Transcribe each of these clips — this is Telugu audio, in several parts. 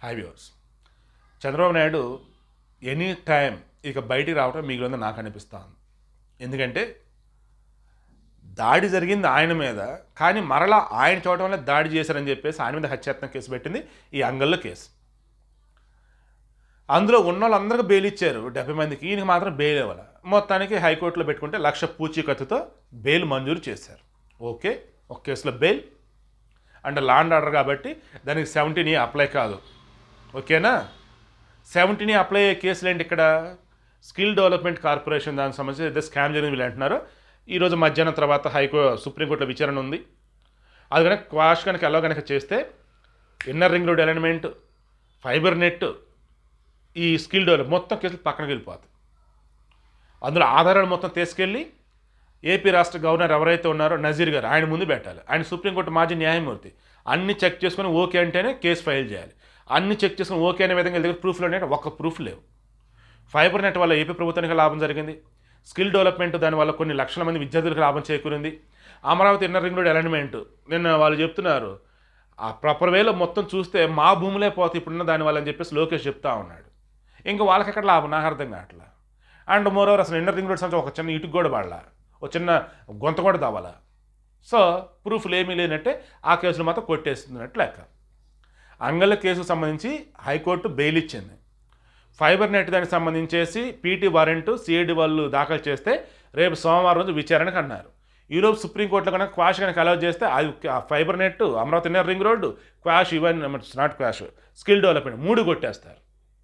high viewers Chandrababu Naidu any time ఇక బయటికి రావడం మిగిలింది నాకు అనిపిస్తాను ఎందుకంటే దాడి జరిగింది ఆయన మీద కానీ మరలా ఆయన చూడటం వల్ల దాడి చేశారని చెప్పేసి ఆయన మీద హత్యాత్మక కేసు పెట్టింది ఈ అంగల్లో కేసు అందులో ఉన్న వాళ్ళందరికీ బెయిల్ ఇచ్చారు డెబ్బై మందికి ఈయనకి మాత్రం బెయిల్ ఇవ్వాలి మొత్తానికి హైకోర్టులో పెట్టుకుంటే లక్ష పూచీకత్తుతో బెయిల్ మంజూరు చేశారు ఓకే ఒక కేసులో బెయిల్ అంటే లాండ్ ఆర్డర్ కాబట్టి దానికి సెవెంటీన్ ఏ అప్లై కాదు ఓకేనా సెవెంటీన్ ఏ అప్లై అయ్యే కేసులు ఏంటి ఇక్కడ స్కిల్ డెవలప్మెంట్ కార్పొరేషన్ దానికి సంబంధించి ఏదో స్కామ్ జరిగింది వీళ్ళు అంటున్నారు ఈరోజు మధ్యాహ్నం తర్వాత హైకో సుప్రీంకోర్టులో విచారణ ఉంది అది కనుక క్వాష్ కనుక ఎలా కనుక చేస్తే inner ring road element fibre net ఈ స్కిల్ డెవలప్ మొత్తం కేసులు పక్కనకి వెళ్ళిపోతాయి అందులో ఆధారాలు మొత్తం తీసుకెళ్ళి ఏపీ రాష్ట్ర గవర్నర్ ఎవరైతే ఉన్నారో నజీర్ గారు ఆయన ముందు పెట్టాలి ఆయన సుప్రీంకోర్టు మాజీ న్యాయమూర్తి అన్ని చెక్ చేసుకొని ఓకే అంటేనే కేసు ఫైల్ చేయాలి అన్ని చెక్ చేసుకొని ఓకే అనే విధంగా వీళ్ళ దగ్గర ప్రూఫ్లు ఉన్నాయి ఒక్క ప్రూఫ్ లేవు ఫైబర్ నెట్ వల్ల ఏపీ ప్రభుత్వానికి లాభం జరిగింది స్కిల్ డెవలప్మెంట్ దానివల్ల కొన్ని లక్షల మంది విద్యార్థులకు లాభం చేకూరింది Amaravati inner ring road alignment నిన్న వాళ్ళు చెప్తున్నారు ఆ ప్రాపర్ వేలో మొత్తం చూస్తే మా భూములే పోతే ఇప్పుడున్న దానివల్ల అని చెప్పేసి లోకేష్ చెప్తా ఉన్నాడు ఇంకా వాళ్ళకి ఎక్కడ లాభం నాకు అర్థం కావట్లా అండ్ మోరోవర్ అసలు ఇన్నర్ రింగ్ రోడ్ సంబంధించి ఒక చిన్న ఇటుకు కూడా పడాల ఒక చిన్న గొంత కూడా తవ్వాలా సో ప్రూఫ్లు ఏమీ లేనట్టే ఆ కేసులు మాత్రం కొట్టేస్తున్నట్టు లెక్క అంగళ్ళ కేసుకు సంబంధించి హైకోర్టు బెయిల్ ఇచ్చింది ఫైబర్ నెట్ దానికి సంబంధించేసి పీటీ వారెంట్ సిఐడి వాళ్ళు దాఖలు చేస్తే రేపు సోమవారం రోజు విచారణకు అన్నారు ఈరోజు సుప్రీంకోర్టులో కనుక క్వాష్ కనుక అలౌ చేస్తే అది ఆ fibre net Amaravati inner ring road quash ఇవన్నీ నాట్ క్వాష్ స్కిల్ డెవలప్మెంట్ మూడు కొట్టేస్తారు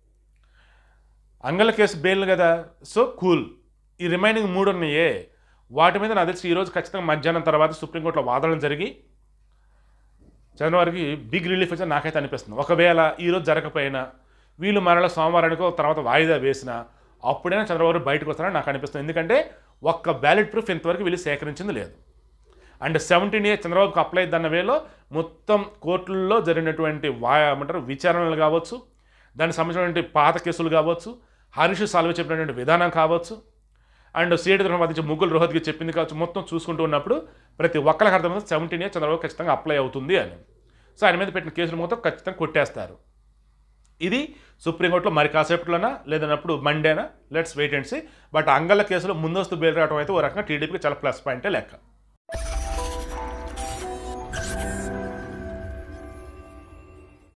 అంగళ కేసు బెయిల్ కదా సో కూల్ ఈ రిమైనింగ్ మూడు ఉన్నాయే వాటి మీద నాకు తెలిసి ఈరోజు ఖచ్చితంగా మధ్యాహ్నం తర్వాత సుప్రీంకోర్టులో వాదనలు జరిగి చంద్రబాబుకి బిగ్ రిలీఫ్ వచ్చి నాకైతే అనిపిస్తుంది ఒకవేళ ఈరోజు జరగకపోయినా వీళ్ళు మరలా సోమవారానికో తర్వాత వాయిదా వేసినా అప్పుడైనా చంద్రబాబు బయటకు వస్తారని నాకు అనిపిస్తుంది ఎందుకంటే ఒక్క బ్యాలెట్ ప్రూఫ్ ఇంతవరకు వీళ్ళు సేకరించింది లేదు అండ్ సెవెంటీన్ ఏ చంద్రబాబుకి అప్లై అన్న వేలో మొత్తం కోర్టుల్లో జరిగినటువంటి వా ఏమంటారు విచారణలు కావచ్చు దానికి సంబంధించినటువంటి పాత కేసులు కావచ్చు హరీష్ సాల్వే చెప్పినటువంటి విధానం కావచ్చు అండ్ సీఎడి తరఫున వాదించే ముగ్గురు రోహత్కి చెప్పింది కావచ్చు మొత్తం చూసుకుంటూ ఉన్నప్పుడు ప్రతి ఒక్కరికి అర్థమైంది సెవెంటీన్ ఏ చంద్రబాబు ఖచ్చితంగా అప్లై అవుతుంది అని సో ఆయన మీద పెట్టిన కేసులు మొత్తం ఖచ్చితంగా కొట్టేస్తారు ఇది సుప్రీంకోర్టులో మరి కాసేపట్లోనా లేదన్నప్పుడు మండేనా let's wait and see but అంగళ్ళ కేసులో ముందస్తు బెయిల్ రావడం అయితే ఓ రకంగా టీడీపీకి చాలా ప్లస్ పాయింటే లెక్క